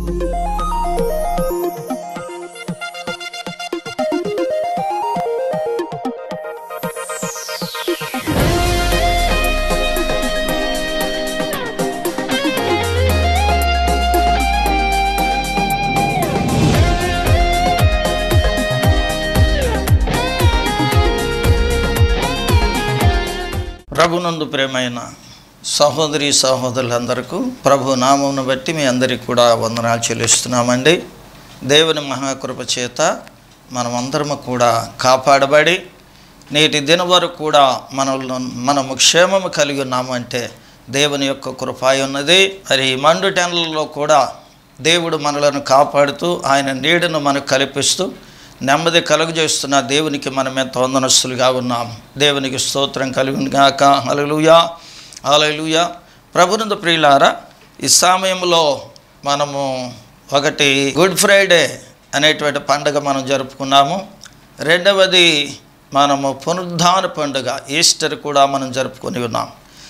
ప్రభునందు ప్రేమైన సహోదరి సహోదరులందరకు ప్రభు నామమును బట్టి మీ అందరికీ కూడా వందనాలు చెల్లిస్తున్నామండి దేవుని మహాకృప చేత మనమందరము కూడా కాపాడబడి నేటి దిన వరకు కూడా మనలో మనము క్షేమము కలిగి ఉన్నామంటే దేవుని యొక్క కృపాయి ఉన్నది మరి ఈ మండు టెన్లలో కూడా దేవుడు మనలను కాపాడుతూ ఆయన నీడను మనకు కల్పిస్తూ నెమ్మది కలుగజేస్తున్న దేవునికి మనం ఎంత వందనస్తులుగా ఉన్నాం దేవునికి స్తోత్రం కలుగును గాక హల్లెలూయా హల్లెలూయా ప్రభునందు ప్రియులారా ఈ సమయంలో మనము ఒకటి గుడ్ ఫ్రైడే అనేటువంటి పండుగ మనం జరుపుకున్నాము రెండవది మనము పునరుద్ధాన పండుగ ఈస్టర్ కూడా మనం జరుపుకొని ఉన్నాం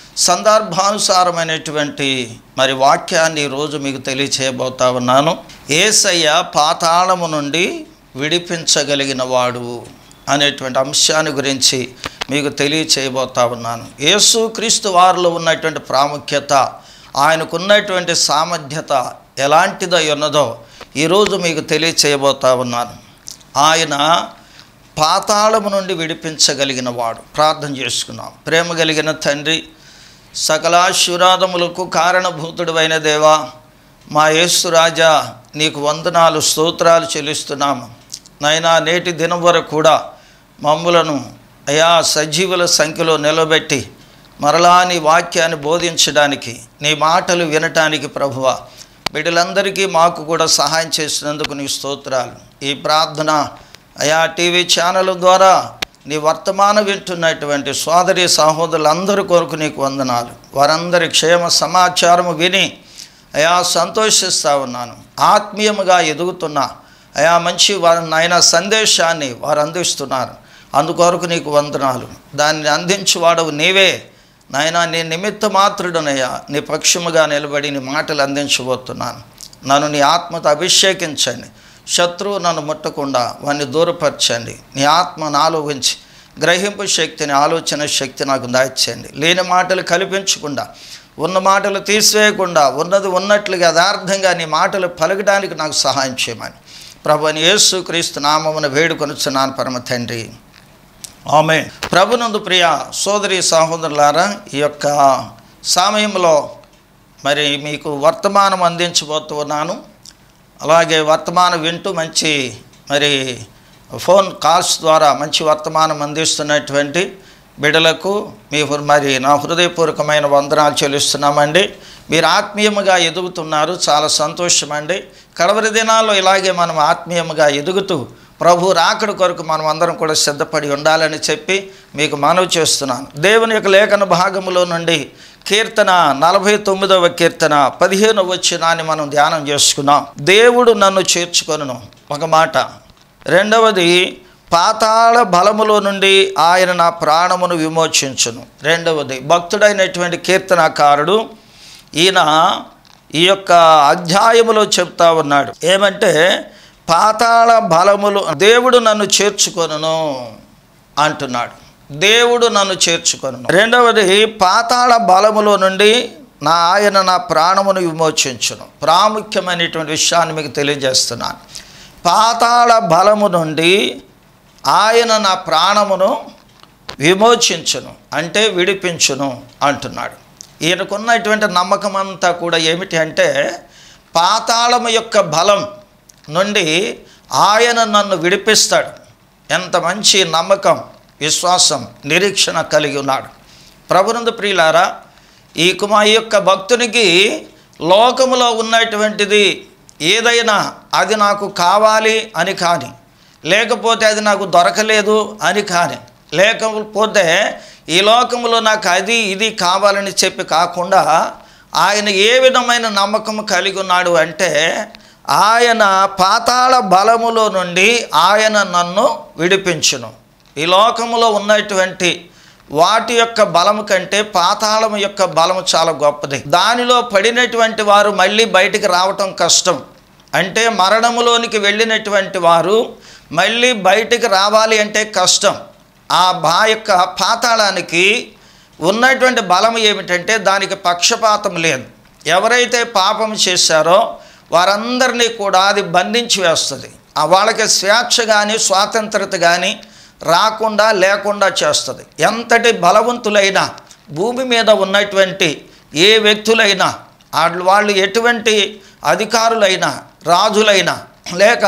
సందర్భానుసారమైనటువంటి మరి వాక్యాన్ని ఈరోజు మీకు తెలియచేయబోతా ఉన్నాను ఏసయ్య పాతాళము నుండి విడిపించగలిగిన వాడు అనేటువంటి అంశాన్ని గురించి మీకు తెలియచేయబోతా ఉన్నాను యేసు క్రీస్తు వారిలో ఉన్నటువంటి ప్రాముఖ్యత ఆయనకున్నటువంటి సామర్థ్యత ఎలాంటిదై ఉన్నదో ఈరోజు మీకు తెలియచేయబోతా ఉన్నాను ఆయన పాతాళము నుండి విడిపించగలిగిన వాడు ప్రార్థన చేసుకున్నాం ప్రేమ కలిగిన తండ్రి సకలాశురాధములకు కారణభూతుడు అయిన దేవా మా యేసు రాజా నీకు వందనాలు స్తోత్రాలు చెల్లిస్తున్నాము నైనా నేటి దినం వరకు కూడా మమ్ములను అయా సజీవుల సంఖ్యలో నిలబెట్టి మరలా నీ వాక్యాన్ని బోధించడానికి నీ మాటలు వినటానికి ప్రభువ బిడ్డలందరికీ మాకు కూడా సహాయం చేసినందుకు నీ స్తోత్రాలు ఈ ప్రార్థన అయా టీవీ ఛానల్ ద్వారా నీ వర్తమానం వింటున్నటువంటి సోదరి సహోదరులందరి కొరకు నీకు వందనాలు వారందరి క్షేమ సమాచారము విని అయా సంతోషిస్తూ ఉన్నాను ఆత్మీయముగా ఎదుగుతున్నా అయా మంచి వారి నాయన సందేశాన్ని వారు అందిస్తున్నారు అందుకొరకు నీకు వందనాలు దాన్ని అందించువాడవు నీవే నాయన నీ నిమిత్త మాత్రుడనయ్యా నీ పక్షముగా నిలబడి నీ మాటలు అందించబోతున్నాను నన్ను నీ ఆత్మతో అభిషేకించండి శత్రువు నన్ను ముట్టకుండా వాడిని దూరపరచండి నీ ఆత్మ నాలో ఉంచి గ్రహింపు శక్తిని ఆలోచన శక్తి నాకు దాయిచ్చండి లేని మాటలు కల్పించకుండా ఉన్న మాటలు తీసివేయకుండా ఉన్నది ఉన్నట్లుగా యథార్థంగా నీ మాటలు పలకడానికి నాకు సహాయం చేయమని ప్రభుని యేసు క్రీస్తు నామమున వేడుకొనుచున్నాను పరమ తండ్రి ఆమె ప్రభునందు ప్రియ సోదరి సహోదరులారా ఈ యొక్క సమయంలో మరి మీకు వర్తమానం అందించబోతున్నాను అలాగే వర్తమానం వింటూ మంచి మరి ఫోన్ కాల్స్ ద్వారా మంచి వర్తమానం అందిస్తున్నటువంటి బిడలకు మీ హృ- మరి నా హృదయపూర్వకమైన వందనాలు చెల్లిస్తున్నామండి మీరు ఆత్మీయముగా ఎదుగుతున్నారు చాలా సంతోషమండి కడవరి దినాల్లో ఇలాగే మనం ఆత్మీయముగా ఎదుగుతూ ప్రభు రాకడ కొరకు మనం అందరం కూడా సిద్ధపడి ఉండాలని చెప్పి మీకు మనవి చేస్తున్నాను దేవుని యొక్క లేఖన భాగములో నుండి కీర్తన నలభై తొమ్మిదవ కీర్తన పదిహేను వచ్చినాన్ని మనం ధ్యానం చేసుకున్నాం దేవుడు నన్ను చేర్చుకొనును ఒక మాట రెండవది పాతాళ బలములో నుండి ఆయన నా ప్రాణమును విమోచించును రెండవది భక్తుడైనటువంటి కీర్తనాకారుడు ఈయన ఈ యొక్క అధ్యాయములో చెప్తా ఉన్నాడు ఏమంటే పాతాళ బలములు దేవుడు నన్ను చేర్చుకొనును అంటున్నాడు దేవుడు నన్ను చేర్చుకొను రెండవది పాతాళ బలములో నుండి నా ఆయన నా ప్రాణమును విమోచించును ప్రాముఖ్యమైనటువంటి విషయాన్ని మీకు తెలియజేస్తున్నాను పాతాళ బలము నుండి ఆయన నా ప్రాణమును విమోచించును అంటే విడిపించును అంటున్నాడు ఈయనకున్నటువంటి నమ్మకం అంతా కూడా ఏమిటి అంటే పాతాళము యొక్క బలం నుండి ఆయన నన్ను విడిపిస్తాడు ఎంత మంచి నమ్మకం విశ్వాసం నిరీక్షణ కలిగి ఉన్నాడు ప్రభునందు ప్రియులారా ఈ కుమా ఈ యొక్క భక్తునికి లోకములో ఉన్నటువంటిది ఏదైనా అది నాకు కావాలి అని కానీ లేకపోతే అది నాకు దొరకలేదు అని కానీ లేకపోతే ఈ లోకంలో నాకు అది ఇది కావాలని చెప్పి కాకుండా ఆయన ఏ విధమైన నమ్మకం కలిగి ఉన్నాడు అంటే ఆయన పాతాళ బలములో నుండి ఆయన నన్ను విడిపించును ఈ లోకములో ఉన్నటువంటి వాటి యొక్క బలము కంటే పాతాళం యొక్క బలము చాలా గొప్పది దానిలో పడినటువంటి వారు మళ్ళీ బయటికి రావటం కష్టం అంటే మరణములోనికి వెళ్ళినటువంటి వారు మళ్ళీ బయటికి రావాలి అంటే కష్టం ఆ బా యొక్క పాతాళానికి ఉన్నటువంటి బలం ఏమిటంటే దానికి పక్షపాతం లేదు ఎవరైతే పాపం చేశారో వారందరినీ కూడా అది బంధించి వేస్తుంది ఆ వాళ్ళకి స్వేచ్ఛ కానీ స్వాతంత్రత కానీ రాకుండా లేకుండా చేస్తుంది ఎంతటి బలవంతులైనా భూమి మీద ఉన్నటువంటి ఏ వ్యక్తులైనా వాళ్ళు వాళ్ళు ఎటువంటి అధికారులైనా రాజులైనా లేక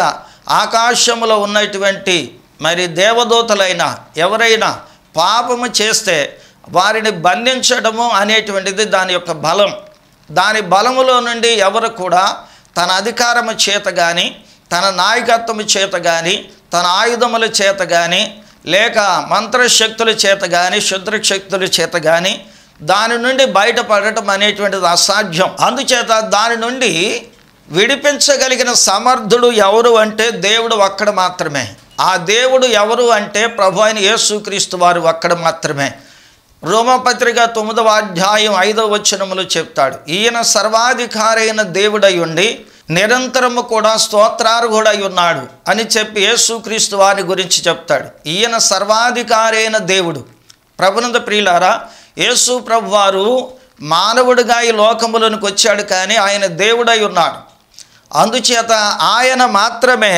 ఆకాశంలో ఉన్నటువంటి మరి దేవదూతలైనా ఎవరైనా పాపము చేస్తే వారిని బంధించడము అనేటువంటిది దాని యొక్క బలం దాని బలములో నుండి ఎవరు కూడా తన అధికారము చేత కానీ తన నాయకత్వము చేత కానీ తన ఆయుధముల చేత కానీ లేక మంత్రశక్తుల చేత కానీ శుద్రశక్తుల చేత కానీ దాని నుండి బయటపడటం అనేటువంటిది అసాధ్యం అందుచేత దాని నుండి విడిపించగలిగిన సమర్థుడు ఎవరు అంటే దేవుడు ఒక్కడ మాత్రమే ఆ దేవుడు ఎవరు అంటే ప్రభు అయిన యేసుక్రీస్తు వారు ఒక్కడ మాత్రమే రోమపత్రిక తొమ్మిదవ అధ్యాయం ఐదవ వచనములు చెప్తాడు ఈయన సర్వాధికారైన దేవుడై ఉండి నిరంతరము కూడా స్తోత్రార్హుడై ఉన్నాడు అని చెప్పి యేసుక్రీస్తు వారి గురించి చెప్తాడు ఈయన సర్వాధికారైన దేవుడు ప్రభునంద ప్రియులారా యేసు ప్రభు వారు మానవుడిగా ఈ లోకములోనికి వచ్చాడు కానీ ఆయన దేవుడై ఉన్నాడు అందుచేత ఆయన మాత్రమే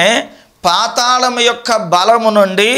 పాతాళం యొక్క బలము నుండి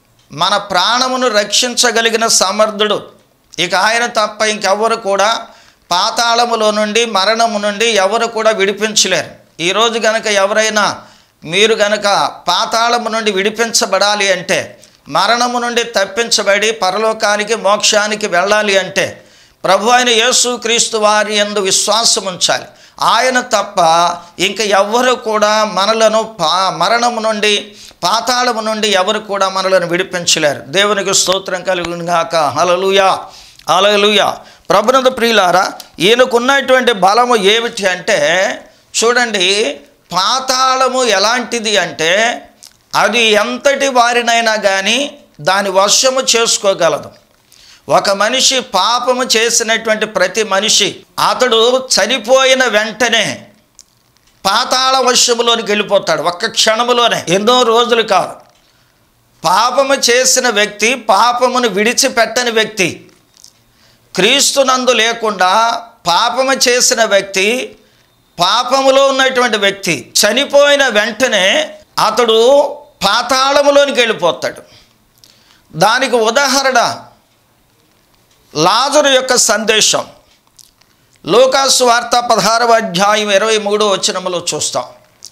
మన ప్రాణమును రక్షించగలిగిన సమర్థుడు ఇక ఆయన తప్ప ఇంకెవరు కూడా పాతాళములో నుండి మరణము నుండి ఎవరు కూడా విడిపించలేరు ఈరోజు గనక ఎవరైనా మీరు గనక పాతాళము నుండి విడిపించబడాలి అంటే మరణము నుండి తప్పించబడి పరలోకానికి మోక్షానికి వెళ్ళాలి అంటే ప్రభు అయిన యేసుక్రీస్తు వారి యందు విశ్వాసం ఉంచాలి ఆయన తప్ప ఇంక ఎవ్వరు కూడా మనలను పా మరణము నుండి పాతాళము నుండి ఎవరు కూడా మనలను విడిపించలేరు దేవునికి స్తోత్రం కలుగుగాక హలలుయా హలలుయా ప్రభునంద ప్రియులారా ఈయనకున్నటువంటి బలము ఏమిటి అంటే చూడండి పాతాళము ఎలాంటిది అంటే అది ఎంతటి వారినైనా కానీ దాని వశము చేసుకోగలదు ఒక మనిషి పాపము చేసినటువంటి ప్రతి మనిషి అతడు చనిపోయిన వెంటనే పాతాళ వశములోనికి వెళ్ళిపోతాడు ఒక్క క్షణములోనే ఎన్నో రోజులు కాదు పాపము చేసిన వ్యక్తి పాపమును విడిచిపెట్టని వ్యక్తి క్రీస్తునందు లేకుండా పాపము చేసిన వ్యక్తి పాపములో ఉన్నటువంటి వ్యక్తి చనిపోయిన వెంటనే అతడు పాతాళములోనికి వెళ్ళిపోతాడు దానికి ఉదాహరణ లాజరు యొక్క సందేశం లోకాసు వార్త పదహారవ అధ్యాయం ఇరవై మూడో వచనములో చూస్తాం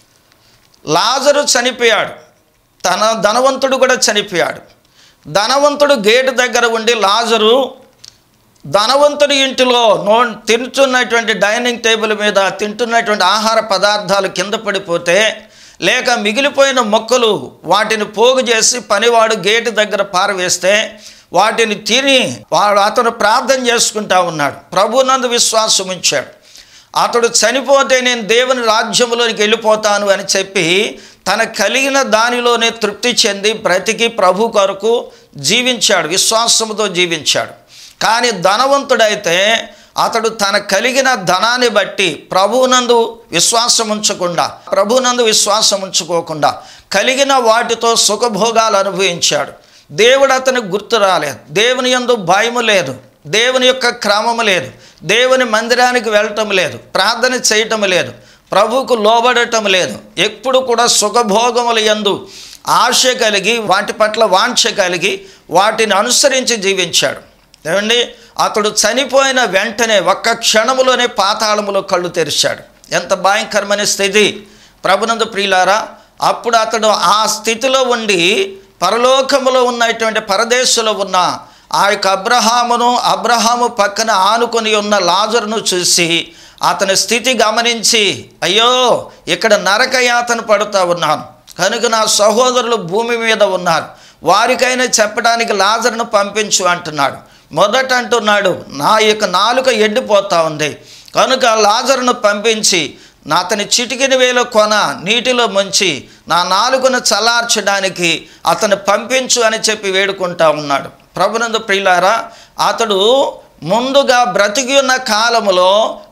లాజరు చనిపోయాడు తన ధనవంతుడు కూడా చనిపోయాడు ధనవంతుడు గేటు దగ్గర ఉండి లాజరు ధనవంతుడి ఇంటిలో నో తింటున్నటువంటి డైనింగ్ టేబుల్ మీద తింటున్నటువంటి ఆహార పదార్థాలు కింద పడిపోతే లేక మిగిలిపోయిన మొక్కలు వాటిని పోగు చేసి పనివాడు గేటు దగ్గర పారవేస్తే వాటిని తిని వాడు అతను ప్రార్థన చేసుకుంటా ఉన్నాడు ప్రభునందు విశ్వాసం ఉంచాడు అతడు చనిపోతే నేను దేవుని రాజ్యంలోనికి వెళ్ళిపోతాను అని చెప్పి తన కలిగిన దానిలోనే తృప్తి చెంది బ్రతికి ప్రభు కొరకు జీవించాడు విశ్వాసముతో జీవించాడు కానీ ధనవంతుడైతే అతడు తన కలిగిన ధనాన్ని బట్టి ప్రభువునందు విశ్వాసం ఉంచకుండా ప్రభునందు విశ్వాసం ఉంచుకోకుండా కలిగిన వాటితో సుఖభోగాలు అనుభవించాడు దేవుడు అతనికి గుర్తు రాలేదు దేవుని యందు భయము లేదు దేవుని యొక్క క్రమము లేదు దేవుని మందిరానికి వెళ్ళటం లేదు ప్రార్థన చేయటం లేదు ప్రభువుకు లోబడటం లేదు ఎప్పుడు కూడా సుఖభోగముల యందు ఆశ కలిగి వాటి పట్ల వాంఛ కలిగి వాటిని అనుసరించి జీవించాడు ఏమండి అతడు చనిపోయిన వెంటనే ఒక్క క్షణములోనే పాతాళములో కళ్ళు తెరిచాడు ఎంత భయంకరమైన స్థితి ప్రభునందు ప్రియులారా అప్పుడు అతడు ఆ స్థితిలో ఉండి పరలోకములో ఉన్నటువంటి పరదేశంలో ఉన్న ఆ యొక్క అబ్రహామును అబ్రహాము పక్కన ఆనుకొని ఉన్న లాజరును చూసి అతని స్థితి గమనించి అయ్యో ఇక్కడ నరకయాతన పడుతూ ఉన్నాను కనుక నా సహోదరులు భూమి మీద ఉన్నారు వారికైనా చెప్పడానికి లాజరును పంపించు అంటున్నాడు మొదట అంటున్నాడు నా యొక్క నాలుక ఎండిపోతా ఉంది కనుక లాజరును పంపించి నా అతని చిటికిన వేలో కొన నీటిలో ముంచి నా నాలుకను చల్లార్చడానికి అతను పంపించు అని చెప్పి వేడుకుంటా ఉన్నాడు ప్రభునందు ప్రియులారా అతడు ముందుగా బ్రతికి ఉన్న కాలములో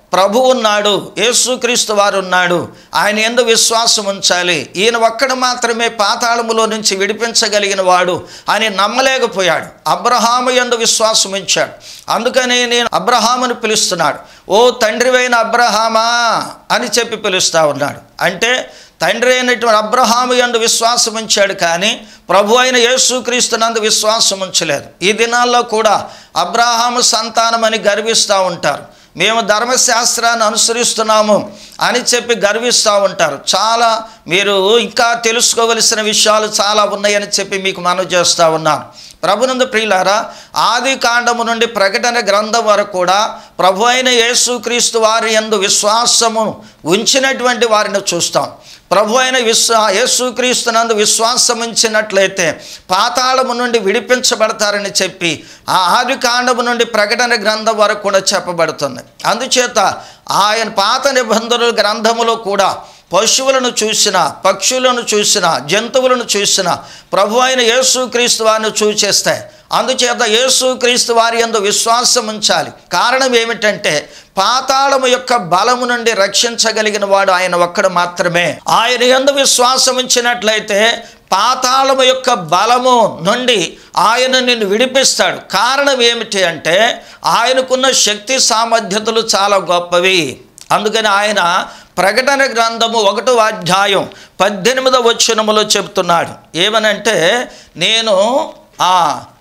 ప్రభు ఉన్నాడు యేసుక్రీస్తు వారు ఉన్నాడు ఆయన ఎందు విశ్వాసం ఉంచాలి ఈయన ఒక్కడు మాత్రమే పాతాళములో నుంచి విడిపించగలిగిన వాడు అని నమ్మలేకపోయాడు అబ్రహాము ఎందు విశ్వాసం ఉంచాడు అందుకని నేను అబ్రహామును పిలుస్తున్నాడు ఓ తండ్రివైన అబ్రహామా అని చెప్పి పిలుస్తా ఉన్నాడు అంటే తండ్రి అయినటువంటి అబ్రహాము ఎందు విశ్వాసం ఉంచాడు కానీ ప్రభు అయిన యేసుక్రీస్తునందు విశ్వాసం ఉంచలేదు ఈ దినాల్లో కూడా అబ్రహాము సంతానం అని గర్విస్తూ ఉంటారు మేము ధర్మశాస్త్రాన్ని అనుసరిస్తున్నాము అని చెప్పి గర్విస్తూ ఉంటారు చాలా మీరు ఇంకా తెలుసుకోవలసిన విషయాలు చాలా ఉన్నాయని చెప్పి మీకు మనవి చేస్తూ ఉన్నాను ప్రభునందు ప్రియులారా ఆది కాండము నుండి ప్రకటన గ్రంథం వరకు కూడా ప్రభు అయిన యేసుక్రీస్తు వారి యందు విశ్వాసము ఉంచినటువంటి వారిని చూస్తాం ప్రభు అయిన విశ్వా యేసుక్రీస్తునందు విశ్వాసం ఉంచినట్లయితే పాతాళము నుండి విడిపించబడతారని చెప్పి ఆ ఆది కాండము నుండి ప్రకటన గ్రంథం వరకు కూడా చెప్పబడుతుంది అందుచేత ఆయన పాత నిబంధనల గ్రంథములో కూడా పశువులను చూసిన పక్షులను చూసిన జంతువులను చూసిన ప్రభు అయిన యేసుక్రీస్తు వారిని చూచేస్తాయి అందుచేత యేసుక్రీస్తు వారి యందు విశ్వాసం ఉంచాలి కారణం ఏమిటంటే పాతాళము యొక్క బలము నుండి రక్షించగలిగిన వాడు ఆయన ఒక్కడు మాత్రమే ఆయన యందు విశ్వాసం ఉంచినట్లయితే పాతాళము యొక్క బలము నుండి ఆయన నిన్ను విడిపిస్తాడు కారణం ఏమిటి అంటే ఆయనకున్న శక్తి సామర్థ్యతలు చాలా గొప్పవి అందుకని ఆయన ప్రకటన గ్రంథము ఒకటో అధ్యాయం పద్దెనిమిదవ వచనములో చెప్తున్నాడు ఏమనంటే నేను ఆ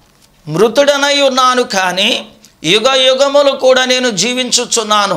మృతుడనై ఉన్నాను కానీ యుగ యుగములు కూడా నేను జీవించుచున్నాను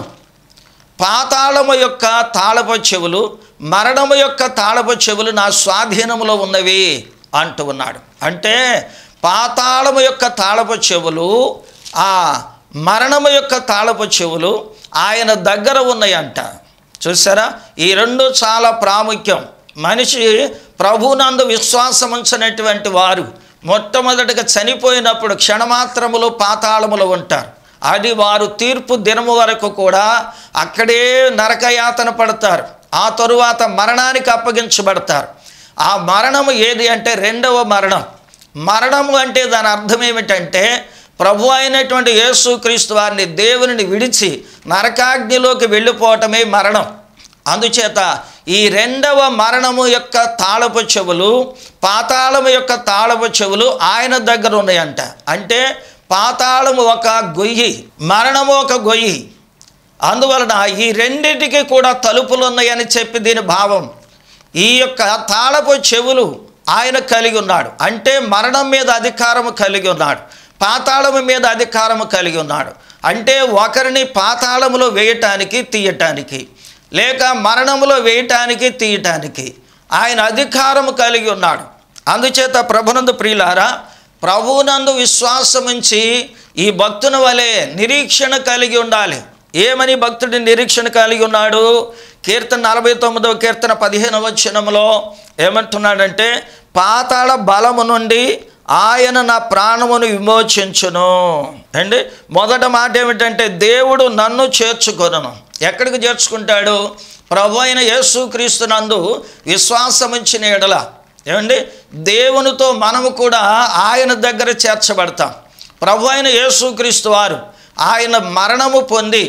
పాతాళము యొక్క తాళపు చెవులు మరణము యొక్క తాళపు చెవులు నా స్వాధీనములో ఉన్నవి అంటూ ఉన్నాడు అంటే పాతాళము యొక్క తాళపు చెవులు ఆ మరణము యొక్క తాళపు చెవులు ఆయన దగ్గర ఉన్నాయంట చూసారా ఈ రెండు చాలా ప్రాముఖ్యం మనిషి ప్రభునందు విశ్వాసం ఉంచినటువంటి వారు మొట్టమొదటిగా చనిపోయినప్పుడు క్షణమాత్రములో పాతాళములో ఉంటారు అది వారు తీర్పు దినము వరకు కూడా అక్కడే నరకయాతన పడతారు ఆ తరువాత మరణానికి అప్పగించబడతారు ఆ మరణము ఏది అంటే రెండవ మరణం మరణము అంటే దాని అర్థం ఏమిటంటే ప్రభు అయినటువంటి యేసుక్రీస్తు వారిని దేవునిని విడిచి నరకాగ్నిలోకి వెళ్ళిపోవటమే మరణం అందుచేత ఈ రెండవ మరణము యొక్క తాళపు చెవులు పాతాళము యొక్క తాళపు చెవులు ఆయన దగ్గర ఉన్నాయంట అంటే పాతాళము ఒక గొయ్యి మరణము ఒక గొయ్యి అందువలన ఈ రెండింటికి కూడా తలుపులు ఉన్నాయని చెప్పి దీని భావం ఈ యొక్క తాళపు చెవులు ఆయన కలిగి ఉన్నాడు అంటే మరణం మీద అధికారము కలిగి ఉన్నాడు పాతాళము మీద అధికారము కలిగి ఉన్నాడు అంటే ఒకరిని పాతాళములో వేయటానికి తీయటానికి లేక మరణములో వేయటానికి తీయటానికి ఆయన అధికారము కలిగి ఉన్నాడు అందుచేత ప్రభునందు ప్రియులారా ప్రభువునందు విశ్వాసముంచి ఈ భక్తుని వలె నిరీక్షణ కలిగి ఉండాలి ఏమని భక్తుడి నిరీక్షణ కలిగి ఉన్నాడు కీర్తన నలభై తొమ్మిదవ కీర్తన పదిహేనవ వచనములో ఏమంటున్నాడంటే పాతాళ బలము నుండి ఆయన నా ప్రాణమును విమోచించును అండి మొదట మాట ఏమిటంటే దేవుడు నన్ను చేర్చుకొనను ఎక్కడికి చేర్చుకుంటాడు ప్రభు అయిన యేసుక్రీస్తునందు విశ్వాసముంచిన ఎడల ఏమండి దేవునితో మనము కూడా ఆయన దగ్గర చేర్చబడతాం ప్రభు అయిన యేసుక్రీస్తు వారు ఆయన మరణము పొంది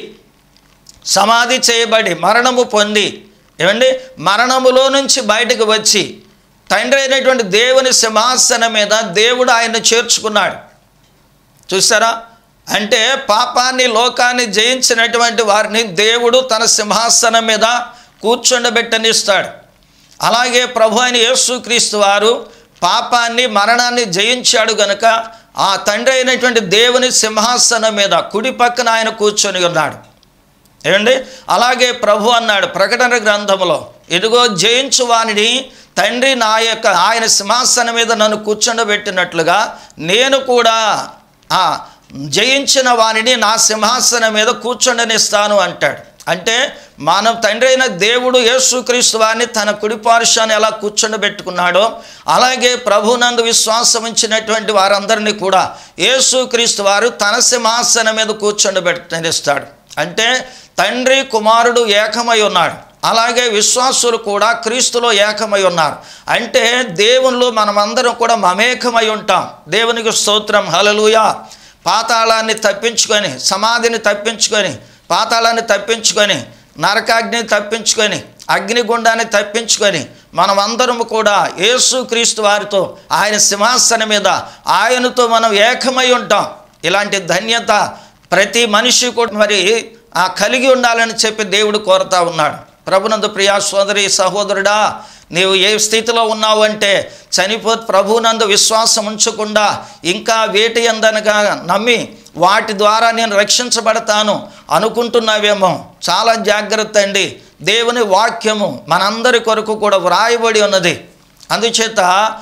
సమాధి చేయబడి మరణము పొంది ఏమండి మరణములో నుంచి బయటకు వచ్చి తండ్రి అయినటువంటి దేవుని సింహాసనం మీద దేవుడు ఆయన చేర్చుకున్నాడు చూసారా అంటే పాపాన్ని లోకాన్ని జయించినటువంటి వారిని దేవుడు తన సింహాసనం మీద కూర్చుండబెట్టనిస్తాడు అలాగే ప్రభు అయిన యేసుక్రీస్తు వారు పాపాన్ని మరణాన్ని జయించాడు గనుక ఆ తండ్రి అయినటువంటి దేవుని సింహాసనం మీద కుడి పక్కన ఆయన కూర్చొని ఉన్నాడు ఏమండి అలాగే ప్రభు అన్నాడు ప్రకటన గ్రంథములో ఇదిగో జయించు వానిని తండ్రి నా యొక్క ఆయన సింహాసనం మీద నన్ను కూర్చుండబెట్టినట్లుగా నేను కూడా ఆ జయించిన వానిని నా సింహాసనం మీద కూర్చుండనిస్తాను అంటాడు అంటే మనం తండ్రి అయిన దేవుడు యేసుక్రీస్తు వారిని తన కుడిపార్శాన్ని ఎలా కూర్చుండబెట్టుకున్నాడో అలాగే ప్రభునందు విశ్వాసం ఉంచినటువంటి వారందరినీ కూడా యేసుక్రీస్తు వారు తన సింహాసనం మీద కూర్చుండబెట్టనిస్తాడు అంటే తండ్రి కుమారుడు ఏకమై ఉన్నాడు అలాగే విశ్వాసులు కూడా క్రీస్తులో ఏకమై ఉన్నారు అంటే దేవునిలో మనమందరం కూడా మమేకమై ఉంటాం దేవునికి స్తోత్రం హలలుయా పాతాళాన్ని తప్పించుకొని సమాధిని తప్పించుకొని పాతాళాన్ని తప్పించుకొని నరకాగ్ని తప్పించుకొని అగ్నిగుండాన్ని తప్పించుకొని మనం అందరము కూడా యేసుక్రీస్తు వారితో ఆయన సింహాసనం మీద ఆయనతో మనం ఏకమై ఉంటాం ఇలాంటి ధన్యత ప్రతి మనిషి కూడా మరి ఆ కలిగి ఉండాలని చెప్పి దేవుడు కోరుతా ఉన్నాడు ప్రభునందు ప్రియా సోదరి సహోదరుడా నీవు ఏ స్థితిలో ఉన్నావు అంటే చనిపో ప్రభునందు విశ్వాసం ఉంచకుండా ఇంకా వేటి ఎందనగా నమ్మి వాటి ద్వారా నేను రక్షించబడతాను అనుకుంటున్నావేమో చాలా జాగ్రత్త అండి దేవుని వాక్యము మనందరి కొరకు కూడా వ్రాయబడి ఉన్నది అందుచేత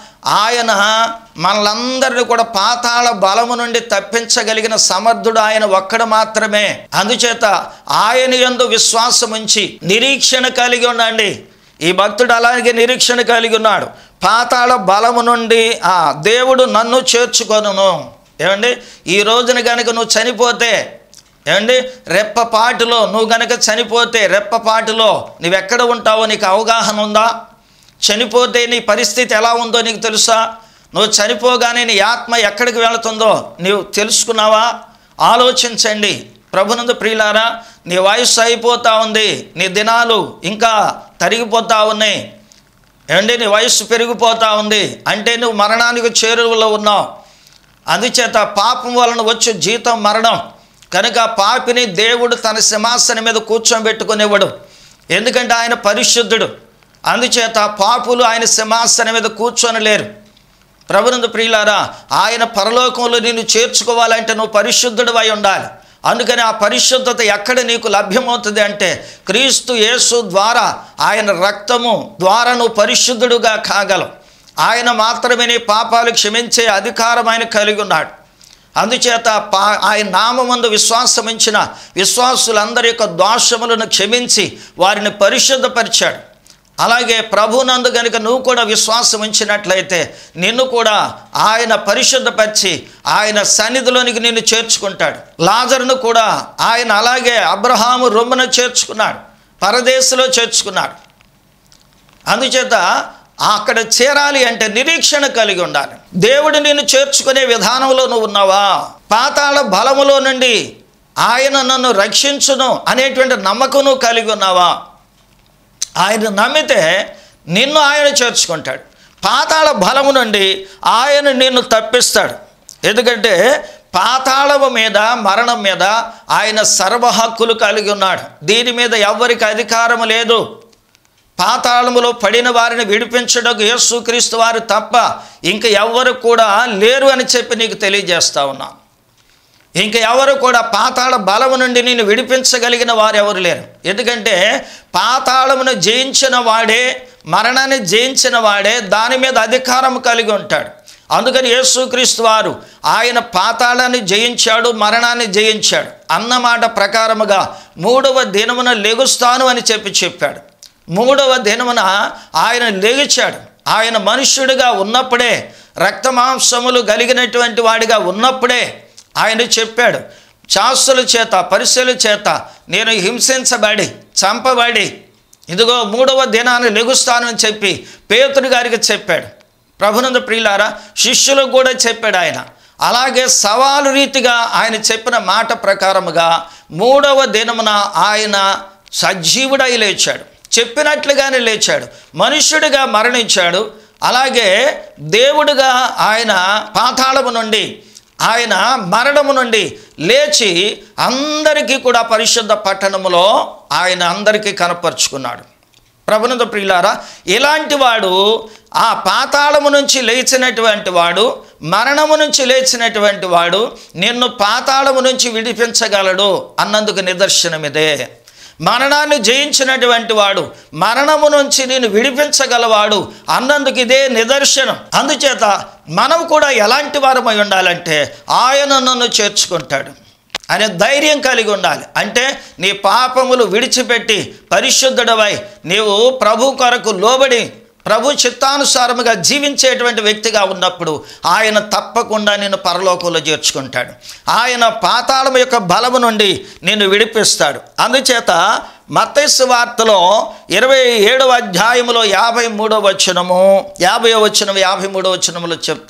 ఆయన మనలందరినీ కూడా పాతాళ బలము నుండి తప్పించగలిగిన సమర్థుడు ఆయన ఒక్కడు మాత్రమే అందుచేత ఆయన యందు విశ్వాసం ఉంచి నిరీక్షణ కలిగి ఉండండి ఈ భక్తుడు అలాగే నిరీక్షణ కలిగి ఉన్నాడు పాతాళ బలము నుండి ఆ దేవుడు నన్ను చేర్చుకొనును ఏమండి ఈ రోజున కనుక నువ్వు చనిపోతే ఏమండి రెప్పపాటులో నువ్వు గనక చనిపోతే రెప్పపాటులో నువ్వెక్కడ ఉంటావో నీకు అవగాహన ఉందా చనిపోతే నీ పరిస్థితి ఎలా ఉందో నీకు తెలుసా నువ్వు చనిపోగానే నీ ఆత్మ ఎక్కడికి వెళుతుందో నీవు తెలుసుకున్నావా ఆలోచించండి ప్రభునందు ప్రియులారా నీ వయస్సు అయిపోతా ఉంది నీ దినాలు ఇంకా తరిగిపోతా ఉన్నాయి ఏమండి నీ వయస్సు పెరిగిపోతా ఉంది అంటే నువ్వు మరణానికి చేరువలో ఉన్నావు అందుచేత పాపం వలన వచ్చే జీతం మరణం కనుక పాపిని దేవుడు తన సింహాసనం మీద కూర్చోబెట్టుకునేవాడు ఎందుకంటే ఆయన పరిశుద్ధుడు అందుచేత పాపులు ఆయన సింహాసనం మీద కూర్చొని లేరు ప్రభునందు ప్రియులారా ఆయన పరలోకంలో నిన్ను చేర్చుకోవాలంటే నువ్వు పరిశుద్ధుడు అయి ఉండాలి అందుకని ఆ పరిశుద్ధత ఎక్కడ నీకు లభ్యమవుతుంది అంటే క్రీస్తు యేసు ద్వారా ఆయన రక్తము ద్వారా నువ్వు పరిశుద్ధుడుగా కాగలవు ఆయన మాత్రమే నీ పాపాలు క్షమించే అధికారం ఆయన కలిగి ఉన్నాడు అందుచేత పా ఆయన నామందు విశ్వాసం ఉంచిన విశ్వాసులందరి యొక్క దోషములను క్షమించి వారిని పరిశుద్ధపరిచాడు అలాగే ప్రభునందు గనుక నువ్వు కూడా విశ్వాసం ఉంచినట్లయితే నిన్ను కూడా ఆయన పరిశుద్ధపరిచి ఆయన సన్నిధిలోనికి నిన్ను చేర్చుకుంటాడు లాజరును కూడా ఆయన అలాగే అబ్రహాము రొమ్మున చేర్చుకున్నాడు పరదేశంలో చేర్చుకున్నాడు అందుచేత అక్కడ చేరాలి అంటే నిరీక్షణ కలిగి ఉండాలి దేవుడు నిన్ను చేర్చుకునే విధానంలో నువ్వు ఉన్నావా పాతాళ బలములో నుండి ఆయన నన్ను రక్షించును అనేటువంటి నమ్మకం నువ్వు కలిగి ఉన్నావా ఆయన నమ్మితే నిన్ను ఆయన చేర్చుకుంటాడు పాతాళ బలము నుండి ఆయన నిన్ను తప్పిస్తాడు ఎందుకంటే పాతాళము మీద మరణం మీద ఆయన సర్వ హక్కులు కలిగి ఉన్నాడు దీని మీద ఎవ్వరికి అధికారం లేదు పాతాళములో పడిన వారిని విడిపించడానికి యేసుక్రీస్తు వారు తప్ప ఇంక ఎవ్వరు కూడా లేరు అని చెప్పి నీకు తెలియజేస్తా ఉన్నాను ఇంక ఎవరు కూడా పాతాళ బలము నుండి నేను విడిపించగలిగిన వారు ఎవరు లేరు ఎందుకంటే పాతాళమును జయించిన వాడే మరణాన్ని జయించిన వాడే దాని మీద అధికారం కలిగి ఉంటాడు అందుకని యేసుక్రీస్తు వారు ఆయన పాతాళాన్ని జయించాడు మరణాన్ని జయించాడు అన్నమాట ప్రకారముగా మూడవ దినమున లెగుస్తాను అని చెప్పి చెప్పాడు మూడవ దినమున ఆయన లెగిచాడు ఆయన మనుష్యుడిగా ఉన్నప్పుడే రక్తమాంసములు కలిగినటువంటి వాడిగా ఉన్నప్పుడే ఆయన చెప్పాడు చాస్తుల చేత పరిశీల చేత నేను హింసించబడి చంపబడి ఇదిగో మూడవ దినాన్ని లెగుస్తానని చెప్పి పేతుడు గారికి చెప్పాడు ప్రభునంద ప్రియులారా శిష్యులకు కూడా చెప్పాడు ఆయన అలాగే సవాలు రీతిగా ఆయన చెప్పిన మాట ప్రకారముగా మూడవ దినమున ఆయన సజీవుడై లేచాడు చెప్పినట్లుగానే లేచాడు మనుష్యుడిగా మరణించాడు అలాగే దేవుడుగా ఆయన పాతాళము నుండి ఆయన మరణము నుండి లేచి అందరికీ కూడా పరిశుద్ధ పట్టణములో ఆయన అందరికీ కనపరుచుకున్నాడు ప్రభునంద ప్రియులారా ఇలాంటి వాడు ఆ పాతాళము నుంచి లేచినటువంటి వాడు మరణము నుంచి లేచినటువంటి వాడు నిన్ను పాతాళము నుంచి విడిపించగలడు అన్నందుకు నిదర్శనం ఇదే మరణాన్ని జయించినటువంటి వాడు మరణము నుంచి నేను విడిపించగలవాడు అన్నందుకు ఇదే నిదర్శనం అందుచేత మనం కూడా ఎలాంటి వారమై ఉండాలంటే ఆయన నన్ను చేర్చుకుంటాడు అనే ధైర్యం కలిగి ఉండాలి అంటే నీ పాపములు విడిచిపెట్టి పరిశుద్ధుడవై నీవు ప్రభు కొరకు లోబడి ప్రభు చిత్తానుసారముగా జీవించేటువంటి వ్యక్తిగా ఉన్నప్పుడు ఆయన తప్పకుండా నిన్ను పరలోకంలో చేర్చుకుంటాడు ఆయన పాతాళం యొక్క బలము నుండి నిన్ను విడిపిస్తాడు అందుచేత మత్తైసు వార్తలో ఇరవై ఏడవ అధ్యాయములో యాభై మూడవ వచనము యాభై వచనం యాభై మూడవ వచనములో చెప్తాడు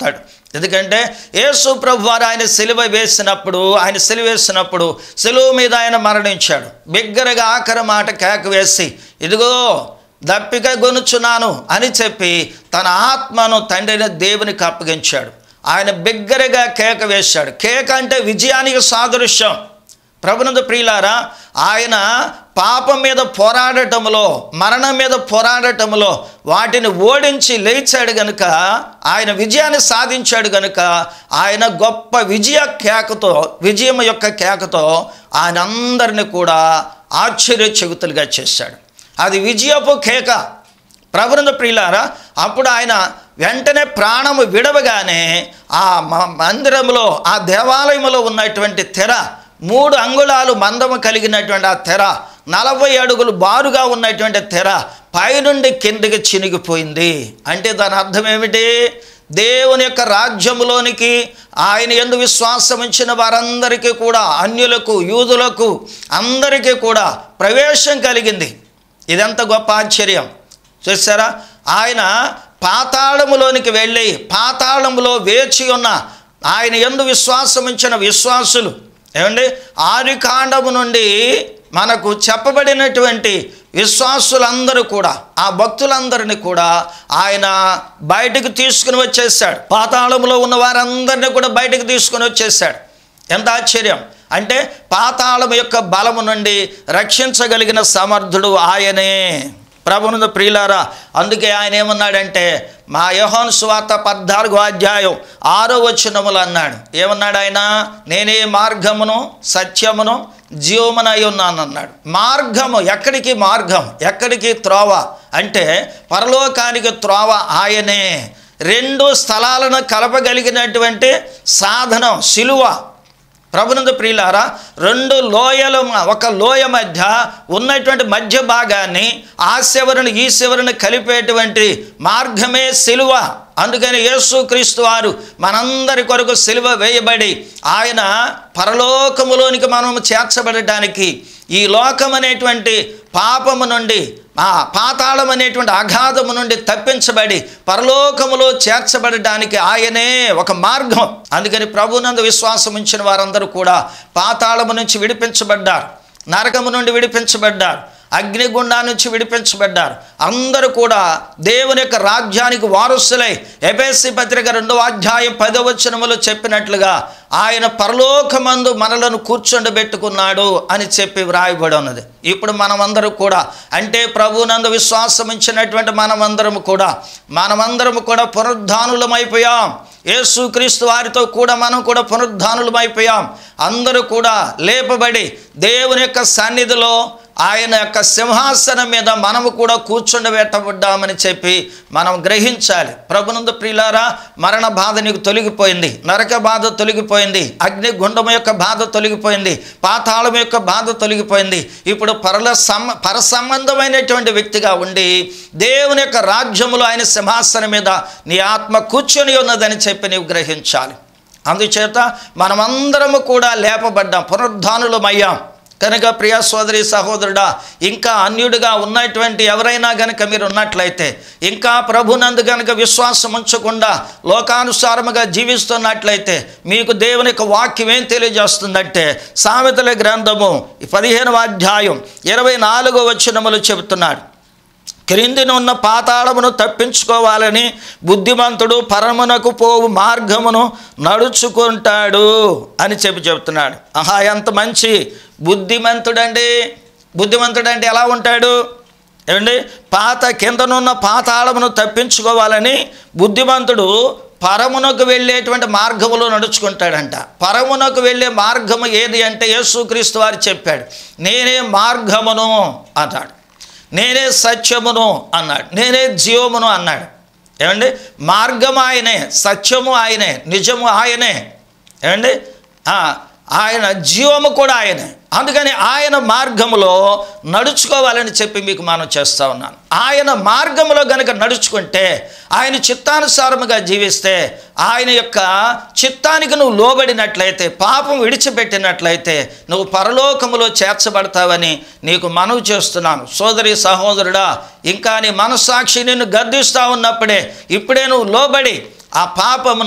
ఎందుకంటే యేసు ప్రభు వారు ఆయన సిలువ వేసినప్పుడు ఆయన సిలువ వేసినప్పుడు సిలువ మీద ఆయన మరణించాడు బిగ్గరగా ఆఖరి మాట కేక వేసి ఇదిగో దప్పిక గొనుచున్నాను అని చెప్పి తన ఆత్మను తండ్రిని దేవునికి అప్పగించాడు ఆయన బిగ్గరగా కేక వేశాడు కేక అంటే విజయానికి సాదృశ్యం ప్రభునంద ప్రియులారా ఆయన పాపం మీద పోరాడటంలో మరణం మీద పోరాడటంలో వాటిని ఓడించి లేచాడు గనుక ఆయన విజయాన్ని సాధించాడు గనుక ఆయన గొప్ప విజయ కేకతో విజయం యొక్క కేకతో ఆయన అందరిని కూడా ఆశ్చర్యచకుతులుగా చేశాడు అది విజయపు కేక ప్రభునంద ప్రియులారా అప్పుడు ఆయన వెంటనే ప్రాణము విడవగానే ఆ మ- మందిరంలో ఆ దేవాలయంలో ఉన్నటువంటి తెర మూడు అంగుళాలు మందము కలిగినటువంటి ఆ తెర నలభై అడుగులు బారుగా ఉన్నటువంటి తెర పైనుండి కిందికి చినిగిపోయింది అంటే దాని అర్థం ఏమిటి దేవుని యొక్క రాజ్యములోనికి ఆయన ఎందు విశ్వాసం ఉంచిన వారందరికీ కూడా అన్యులకు యూదులకు అందరికీ కూడా ప్రవేశం కలిగింది ఇదెంత గొప్ప ఆశ్చర్యం చూసారా ఆయన పాతాళములోనికి వెళ్ళి పాతాళములో వేచి ఉన్న ఆయన ఎందు విశ్వాసం ఉంచిన విశ్వాసులు ఏమండి ఆదికాండము నుండి మనకు చెప్పబడినటువంటి విశ్వాసులందరూ కూడా ఆ భక్తులందరినీ కూడా ఆయన బయటకు తీసుకుని వచ్చేసాడు పాతాళములో ఉన్న వారందరినీ కూడా బయటకు తీసుకుని వచ్చేసాడు ఎంత ఆశ్చర్యం అంటే పాతాళం యొక్క బలము నుండి రక్షించగలిగిన సమర్థుడు ఆయనే ప్రభునందు ప్రియులారా అందుకే ఆయన ఏమన్నాడంటే మా యోహాను సువార్త పద్నాలుగో అధ్యాయం ఆరో వచనములు అన్నాడు ఏమన్నాడు ఆయన నేనే మార్గమును సత్యమును జీవమునై ఉన్నాను అన్నాడు మార్గము ఎక్కడికి మార్గం ఎక్కడికి త్రోవ అంటే పరలోకానికి త్రోవ ఆయనే రెండు స్థలాలను కలపగలిగినటువంటి సాధనం సిలువ ప్రభునందు ప్రియులారా రెండు లోయల మ- ఒక లోయ మధ్య ఉన్నటువంటి మధ్య భాగాన్ని ఆ శివరుని ఈ శివరుని కలిపేటువంటి మార్గమే సిలువ అందుకని యేసుక్రీస్తు వారు మనందరి కొరకు సిలువ వేయబడి ఆయన పరలోకములోనికి మనము చేర్చబడటానికి ఈ లోకం అనేటువంటి పాపము నుండి ఆ పాతాళం అనేటువంటి అగాధము నుండి తప్పించబడి పరలోకములో చేర్చబడడానికి ఆయనే ఒక మార్గం అందుకని ప్రభునందు విశ్వాసం ఉంచిన వారందరూ కూడా పాతాళము నుంచి విడిపించబడ్డారు నరకము నుండి విడిపించబడ్డారు అగ్నిగుండా నుంచి విడిపించబడ్డారు అందరూ కూడా దేవుని యొక్క రాజ్యానికి వారసులై ఎబేసి పత్రిక రెండవ అధ్యాయం పదవచనములో చెప్పినట్లుగా ఆయన పరలోకమందు మనలను కూర్చుండబెట్టుకున్నాడు అని చెప్పి వ్రాయబడి ఉన్నది ఇప్పుడు మనమందరూ కూడా అంటే ప్రభునందు విశ్వాసం ఉంచినటువంటి మనమందరము కూడా మనమందరము కూడా పునరుద్ధానులమైపోయాం యేసుక్రీస్తు వారితో కూడా మనం కూడా పునరుద్ధానులమైపోయాం అందరూ కూడా లేపబడి దేవుని యొక్క సన్నిధిలో ఆయన యొక్క సింహాసనం మీద మనము కూడా కూర్చుండబెట్టబడ్డామని చెప్పి మనం గ్రహించాలి ప్రభునందు ప్రియులారా మరణ బాధ నీకు తొలగిపోయింది నరక బాధ తొలగిపోయింది అగ్ని గుండం యొక్క బాధ తొలగిపోయింది పాతాళం యొక్క బాధ తొలగిపోయింది ఇప్పుడు పరల సమ పర సంబంధమైనటువంటి వ్యక్తిగా ఉండి దేవుని యొక్క రాజ్యములో ఆయన సింహాసనం మీద నీ ఆత్మ కూర్చొని ఉన్నదని చెప్పి నీవు గ్రహించాలి అందుచేత మనమందరము కూడా లేపబడ్డాం పునరుద్ధానులమయ్యాం కనుక ప్రియ సోదరి సహోదరుడా ఇంకా అన్యుడిగా ఉన్నటువంటి ఎవరైనా గనుక మీరు ఉన్నట్లయితే ఇంకా ప్రభునందు గనుక విశ్వాసం ఉంచకుండా లోకానుసారముగా జీవిస్తున్నట్లయితే మీకు దేవుని యొక్క వాక్యం ఏం తెలియజేస్తుందంటే సామెతల గ్రంథము పదిహేనవ అధ్యాయం ఇరవై నాలుగో వచనములు చెబుతున్నాడు క్రిందినున్న పాతాళమును తప్పించుకోవాలని బుద్ధిమంతుడు పరమునకు పోవు మార్గమును నడుచుకుంటాడు అని చెప్పి చెప్తున్నాడు ఆహా ఎంత మంచి బుద్ధిమంతుడండి బుద్ధిమంతుడంటే ఎలా ఉంటాడు ఏమండి పాత కిందనున్న పాతాళమును తప్పించుకోవాలని బుద్ధిమంతుడు పరమునకు వెళ్ళేటువంటి మార్గములో నడుచుకుంటాడంట పరమునకు వెళ్ళే మార్గము ఏది అంటే యేసుక్రీస్తు వారు చెప్పాడు నేనే మార్గమును అన్నాడు నేనే సత్యమును అన్నాడు నేనే జీవమును అన్నాడు ఏమండి మార్గం ఆయనే సత్యము ఆయనే నిజము ఆయనే ఏమండి ఆ, ఆయన జీవము కూడా ఆయనే అందుకని ఆయన మార్గములో నడుచుకోవాలని చెప్పి మీకు మనం చేస్తూ ఉన్నాను ఆయన మార్గములో గనుక నడుచుకుంటే ఆయన చిత్తానుసారముగా జీవిస్తే ఆయన యొక్క చిత్తానికి నువ్వు లోబడినట్లయితే పాపం విడిచిపెట్టినట్లయితే నువ్వు పరలోకములో చేర్చబడతావని నీకు మనవి చేస్తున్నాను సోదరి సహోదరుడా ఇంకా నీ మనస్సాక్షి నిన్ను గర్దిస్తూ ఉన్నప్పుడే ఇప్పుడే నువ్వు లోబడి ఆ పాపమును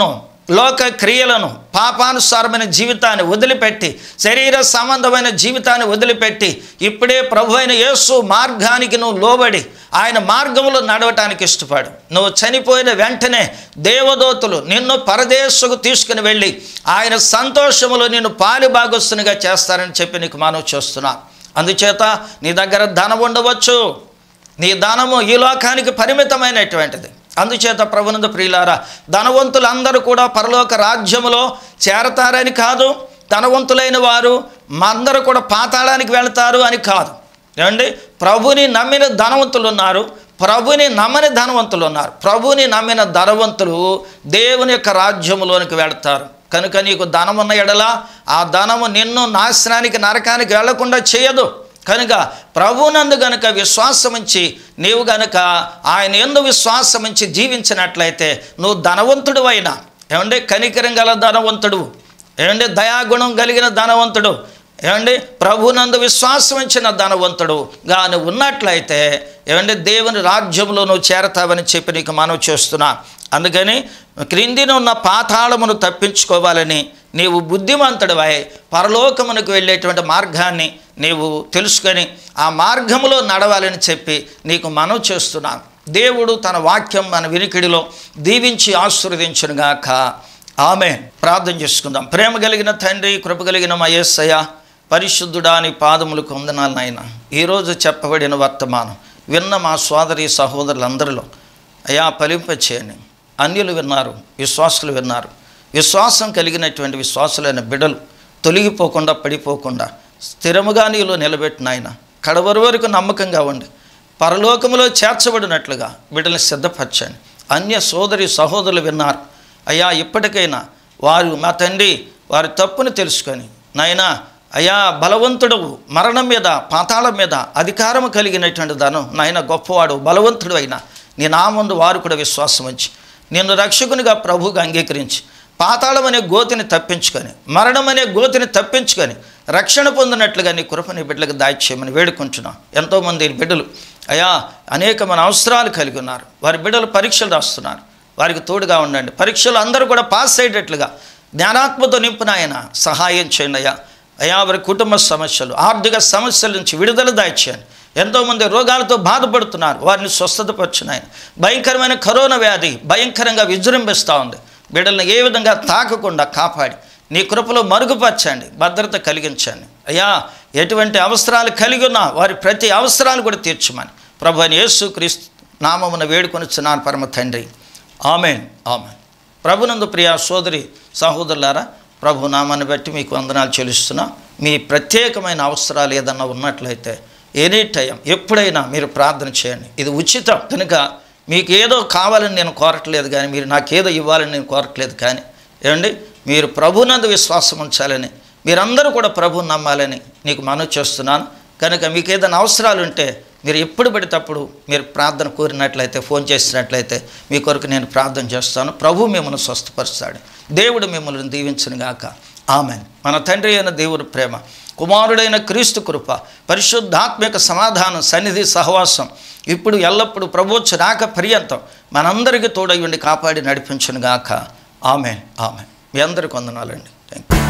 లోక క్రియలను పాపానుసారమైన జీవితాన్ని వదిలిపెట్టి శరీర సంబంధమైన జీవితాన్ని వదిలిపెట్టి ఇప్పుడే ప్రభు అయిన యేసు మార్గానికి నువ్వు లోబడి ఆయన మార్గంలో నడవటానికి ఇష్టపడు నువ్వు చనిపోయిన వెంటనే దేవదూతలు నిన్ను పరదేశకు తీసుకుని వెళ్ళి ఆయన సంతోషములో నిన్ను పాలిభాగస్తునిగా చేస్తారని చెప్పి నీకు మనవి చేస్తున్నా అందుచేత నీ దగ్గర ధనం ఉండవచ్చు నీ దానము ఈ లోకానికి పరిమితమైనటువంటిది అందుచేత ప్రభునందు ప్రియులారా ధనవంతులందరూ కూడా పరలోక రాజ్యములో చేరతారని కాదు ధనవంతులైన వారు అందరూ కూడా పాతాళానికి వెళతారు అని కాదు ఏమండి ప్రభుని నమ్మిన ధనవంతులు ఉన్నారు ప్రభుని నమ్మని ధనవంతులు ఉన్నారు ప్రభుని నమ్మిన ధనవంతులు దేవుని యొక్క రాజ్యములోనికి వెళతారు కనుక నీకు ధనం ఉన్న ఎడల ఆ ధనము నిన్ను నాశనానికి నరకానికి వెళ్లకుండా చేయదు కనుక ప్రభునందు గనుక విశ్వాసముంచి నీవు గనుక ఆయన ఎందు విశ్వాసముంచి జీవించినట్లయితే నువ్వు ధనవంతుడు అయినా ఏమంటే కనికరం గల ధనవంతుడు ఏమంటే దయాగుణం కలిగిన ధనవంతుడు ఏమండి ప్రభునందు విశ్వాసం ఇచ్చిన ధనవంతుడు గాను ఉన్నట్లయితే ఏమంటే దేవుని రాజ్యంలో నువ్వు చేరతావని చెప్పి నీకు మనవి చేస్తున్నా అందుకని క్రిందిన ఉన్న పాతాళమును తప్పించుకోవాలని నీవు బుద్ధిమంతుడివై పరలోకమునకు వెళ్ళేటువంటి మార్గాన్ని నీవు తెలుసుకొని ఆ మార్గములో నడవాలని చెప్పి నీకు మనవి చేస్తున్నాను దేవుడు తన వాక్యం మన వినికిడిలో దీవించి ఆశీర్వదించునుగాక ఆమె ప్రార్థన చేసుకుందాం ప్రేమ కలిగిన తండ్రి కృప కలిగిన మా యేసయ్య పరిశుద్ధుడా నీ పాదములకు వందనాలు నాయన ఈరోజు చెప్పబడిన వర్తమానం విన్న మా సోదరి సహోదరులందరిలో అయా ఫలింపచేయండి అన్యులు విన్నారు విశ్వాసులు విన్నారు విశ్వాసం కలిగినటువంటి విశ్వాసులైన బిడలు తొలగిపోకుండా పడిపోకుండా స్థిరముగా నీలో నిలబెట్టిన ఆయన కడవరి వరకు నమ్మకంగా ఉండి పరలోకములో చేర్చబడినట్లుగా బిడ్డల్ని సిద్ధపరచండి అన్య సోదరి సహోదరులు విన్నారు అయ్యా ఇప్పటికైనా వారు మా తండ్రి వారి తప్పుని తెలుసుకొని నాయనా అయ్యా బలవంతుడు మరణం మీద పాతాళం మీద అధికారం కలిగినటువంటి ధనం నాయన గొప్పవాడు బలవంతుడు అయినా నీ నా ముందు వారు కూడా విశ్వాసం ఉంచి నిన్ను రక్షకునిగా ప్రభువుగా అంగీకరించి పాతాళం అనే గోతిని తప్పించుకొని మరణం అనే గోతిని తప్పించుకొని రక్షణ పొందినట్లుగా నీ కృపని బిడ్డలకు దాయిచేయమని వేడుకుంటున్నాం ఎంతోమంది బిడ్డలు అయా అనేకమైన అవసరాలు కలిగి ఉన్నారు వారి బిడ్డలు పరీక్షలు రాస్తున్నారు వారికి తోడుగా ఉండండి పరీక్షలు అందరూ కూడా పాస్ అయ్యేటట్లుగా జ్ఞానాత్మతో నింపిన ఆయన సహాయం చేయండి అయ్యా అయా వారి కుటుంబ సమస్యలు ఆర్థిక సమస్యల నుంచి విడుదల దాయిచేయండి ఎంతోమంది రోగాలతో బాధపడుతున్నారు వారిని స్వస్థతపరిచిన ఆయన భయంకరమైన కరోనా వ్యాధి భయంకరంగా విజృంభిస్తూ ఉంది బిడ్డలను ఏ విధంగా తాకకుండా కాపాడి నీ కృపలో మరుగుపరచండి భద్రత కలిగించండి అయ్యా ఎటువంటి అవసరాలు కలిగి ఉన్నా వారి ప్రతి అవసరాలు కూడా తీర్చమని ప్రభు అని యేసు క్రీస్తు నామమున వేడుకొనిచున్నాను పరమ తండ్రి ఆమెన్ ఆమెన్ ప్రభునందు ప్రియ సోదరి సహోదరులారా ప్రభు నామాన్ని బట్టి మీకు వందనాలు చెల్లిస్తున్నా మీ ప్రత్యేకమైన అవసరాలు ఏదన్నా ఉన్నట్లయితే ఎనీ టైం ఎప్పుడైనా మీరు ప్రార్థన చేయండి ఇది ఉచితం కనుక మీకు ఏదో కావాలని నేను కోరట్లేదు కానీ మీరు నాకేదో ఇవ్వాలని నేను కోరట్లేదు కానీ ఏమండి మీరు ప్రభునందు విశ్వాసం ఉంచాలని మీరందరూ కూడా ప్రభుని నమ్మాలని నీకు మనవి చేస్తున్నాను కనుక మీకు ఏదైనా అవసరాలు ఉంటే మీరు ఎప్పుడు పడితేప్పుడు మీరు ప్రార్థన కోరినట్లయితే ఫోన్ చేసినట్లయితే మీ కొరకు నేను ప్రార్థన చేస్తాను ప్రభు మిమ్మల్ని స్వస్థపరుస్తాడు దేవుడు మిమ్మల్ని దీవించును గాక ఆమెన్ మన తండ్రి అయిన దేవుని ప్రేమ కుమారుడైన క్రీస్తు కృప పరిశుద్ధాత్మిక సమాధానం సన్నిధి సహవాసం ఇప్పుడు ఎల్లప్పుడూ ప్రభుత్వ రాక పర్యంతం మనందరికీ తోడై ఉండి కాపాడి నడిపించును గాక ఆమెన్ ఆమెన్ మీ అందరికి వందనాలండి థ్యాంక్ యూ